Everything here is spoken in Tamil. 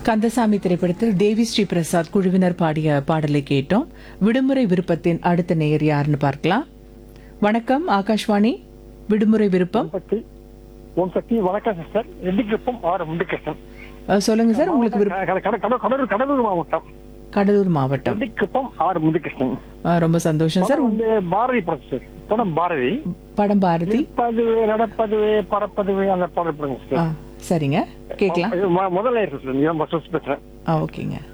கந்தசாமி திரைப்படத்தில் தேவி ஸ்ரீ பிரசாத் குழுவினர் பாடிய பாடலை கேட்டோம் விடுமுறை விருப்பத்தின் அடுத்த நேயர் யாருன்னு பார்க்கலாம் வணக்கம் ஆகாஷ்வாணி விடுமுறை விருப்பம் சக்தி ஓம் சக்தி வணக்கம் சிஸ்டர் ரெட்டிக்குப்பம் ஆர் முண்டுகிருஷ்ணன் அஹ், சொல்லுங்க சார் உங்களுக்கு விருப்பம் கட- கட- கட- கடலூர் கடலூர் மாவட்டம் கடலூர் மாவட்டம் ரெட்டிக்குப்பம் ஆர் முண்டுகிருஷ்ணன் அஹ், ரொம்ப சந்தோஷம் சார் படம் வந்து பாரதி படம் சார் படம் பாரதி படம் பாரதி நிற்பதுவே நடப்பதுவே பறப்பதுவே அந்த பாடல் படம் ஆ, சார் சரிங்க கேட்கலாம் இது மொ- முதல்ல இருக்கு சார் நான் பஸ் பேசுறேன் ஆ ஓகேங்க